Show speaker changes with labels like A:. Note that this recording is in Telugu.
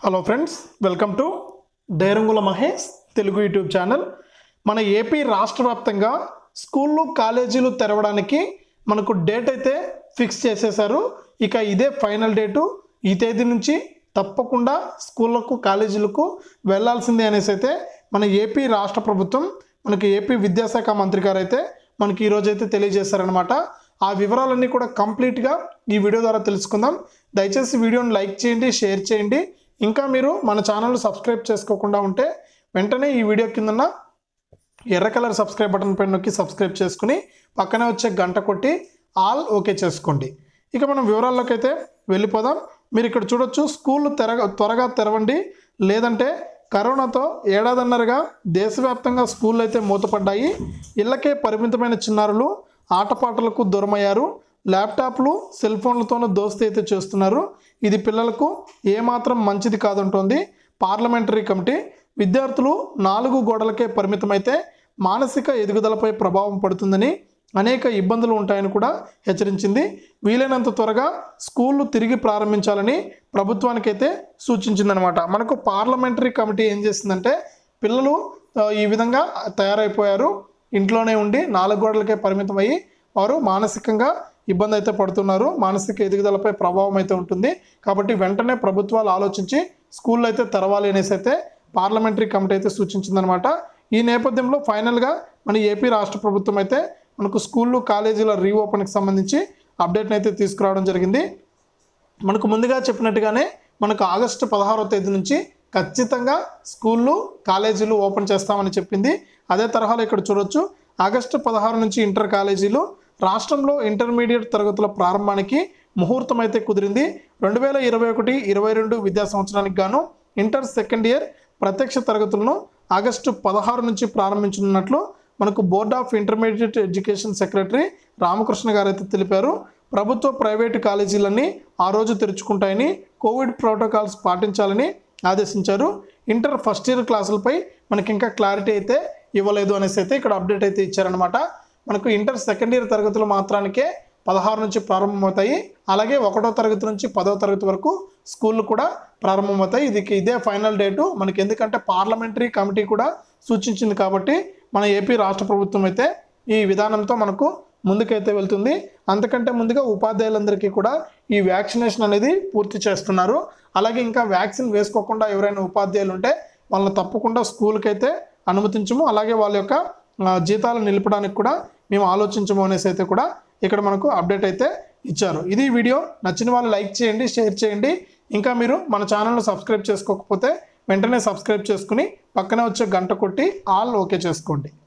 A: హలో ఫ్రెండ్స్ వెల్కమ్ టు డైరంగుల మహేష్ తెలుగు యూట్యూబ్ ఛానల్ మన ఏపీ రాష్ట్ర వ్యాప్తంగా స్కూళ్ళు కాలేజీలు తెరవడానికి మనకు డేట్ అయితే ఫిక్స్ చేసేశారు ఇక ఇదే ఫైనల్ డేటు ఈ తేదీ నుంచి తప్పకుండా స్కూళ్ళకు కాలేజీలకు వెళ్ళాల్సిందే అనేసి అయితే మన ఏపీ రాష్ట్ర ప్రభుత్వం మనకి ఏపీ విద్యాశాఖ మంత్రి గారు అయితే మనకి ఈరోజు అయితే తెలియజేశారనమాట ఆ వివరాలన్నీ కూడా కంప్లీట్గా ఈ వీడియో ద్వారా తెలుసుకుందాం దయచేసి వీడియోని లైక్ చేయండి షేర్ చేయండి ఇంకా మీరు మన ఛానల్ సబ్స్క్రైబ్ చేసుకోకుండా ఉంటే వెంటనే ఈ వీడియో కిందన్న ఎర్ర కలర్ సబ్స్క్రైబ్ బటన్ పైన నొక్కి సబ్స్క్రైబ్ చేసుకుని పక్కనే వచ్చే గంట కొట్టి ఆల్ ఓకే చేసుకోండి ఇక మనం వివరాల్లోకి అయితే వెళ్ళిపోదాం మీరు ఇక్కడ చూడొచ్చు స్కూళ్ళు తెరగ త్వరగా తెరవండి లేదంటే కరోనాతో ఏడాదిన్నరగా దేశవ్యాప్తంగా స్కూళ్ళు అయితే మూతపడ్డాయి ఇళ్ళకే పరిమితమైన చిన్నారులు ఆటపాటలకు దూరమయ్యారు ల్యాప్టాప్లు సెల్ ఫోన్లతోనూ దోస్తీ అయితే చేస్తున్నారు ఇది పిల్లలకు ఏమాత్రం మంచిది కాదంటోంది పార్లమెంటరీ కమిటీ విద్యార్థులు నాలుగు గోడలకే పరిమితమైతే మానసిక ఎదుగుదలపై ప్రభావం పడుతుందని అనేక ఇబ్బందులు ఉంటాయని కూడా హెచ్చరించింది వీలైనంత త్వరగా స్కూళ్ళు తిరిగి ప్రారంభించాలని ప్రభుత్వానికైతే సూచించిందనమాట మనకు పార్లమెంటరీ కమిటీ ఏం చేసిందంటే పిల్లలు ఆ, ఈ విధంగా తయారైపోయారు ఇంట్లోనే ఉండి నాలుగు గోడలకే పరిమితం అయ్యి వారు మానసికంగా ఇబ్బంది అయితే పడుతున్నారు మానసిక ఎదుగుదలపై ప్రభావం అయితే ఉంటుంది కాబట్టి వెంటనే ప్రభుత్వాలు ఆలోచించి స్కూళ్ళు అయితే తెరవాలి అనేసి అయితే పార్లమెంటరీ కమిటీ అయితే సూచించిందనమాట ఈ నేపథ్యంలో ఫైనల్గా మన ఏపీ రాష్ట్ర ప్రభుత్వం అయితే మనకు స్కూళ్ళు కాలేజీల రీఓపెన్కి సంబంధించి అప్డేట్ని అయితే తీసుకురావడం జరిగింది మనకు ముందుగా చెప్పినట్టుగానే మనకు ఆగస్టు పదహారో తేదీ నుంచి ఖచ్చితంగా స్కూళ్ళు కాలేజీలు ఓపెన్ చేస్తామని చెప్పింది అదే తరహాలో ఇక్కడ చూడొచ్చు ఆగస్టు పదహారు నుంచి ఇంటర్ కాలేజీలు రాష్ట్రంలో ఇంటర్మీడియట్ తరగతుల ప్రారంభానికి ముహూర్తం అయితే కుదిరింది రెండు వేల ఇరవై ఒకటి ఇరవై రెండు విద్యా సంవత్సరానికి గాను ఇంటర్ సెకండ్ ఇయర్ ప్రత్యక్ష తరగతులను ఆగస్టు పదహారు నుంచి ప్రారంభించనున్నట్లు మనకు board of intermediate education secretary Ramakrishna గారు అయితే తెలిపారు ప్రభుత్వ ప్రైవేటు కాలేజీలన్నీ ఆ రోజు తెరుచుకుంటాయని కోవిడ్ ప్రోటోకాల్స్ పాటించాలని ఆదేశించారు ఇంటర్ ఫస్ట్ ఇయర్ క్లాసులపై మనకి ఇంకా క్లారిటీ అయితే ఇవ్వలేదు అనేసి అయితే ఇక్కడ అప్డేట్ అయితే ఇచ్చారనమాట మనకు ఇంటర్ సెకండ్ ఇయర్ తరగతులు మాత్రానికే పదహారు నుంచి ప్రారంభమవుతాయి అలాగే ఒకటో తరగతి నుంచి పదో తరగతి వరకు స్కూళ్ళు కూడా ప్రారంభమవుతాయి ఇది ఇదే ఫైనల్ డేటు మనకి ఎందుకంటే పార్లమెంటరీ కమిటీ కూడా సూచించింది కాబట్టి మన ఏపీ రాష్ట్ర ప్రభుత్వం అయితే ఈ విధానంతో మనకు ముందుకైతే వెళ్తుంది అంతకంటే ముందుగా ఉపాధ్యాయులందరికీ కూడా ఈ వ్యాక్సినేషన్ అనేది పూర్తి చేస్తున్నారు అలాగే ఇంకా వ్యాక్సిన్ వేసుకోకుండా ఎవరైనా ఉపాధ్యాయులు ఉంటే వాళ్ళని తప్పకుండా స్కూల్కి అయితే అనుమతించము అలాగే వాళ్ళ యొక్క ఆ, జీతాలు నిలపడానికి కూడా మేము ఆలోచించము అనేసి అయితే కూడా ఇక్కడ మనకు అప్డేట్ అయితే ఇచ్చారు ఇది ఈ వీడియో నచ్చిన వాళ్ళు లైక్ చేయండి షేర్ చేయండి ఇంకా మీరు మన ఛానల్ను సబ్స్క్రైబ్ చేసుకోకపోతే వెంటనే సబ్స్క్రైబ్ చేసుకుని పక్కనే వచ్చే గంట కొట్టి ఆల్ ఓకే చేసుకోండి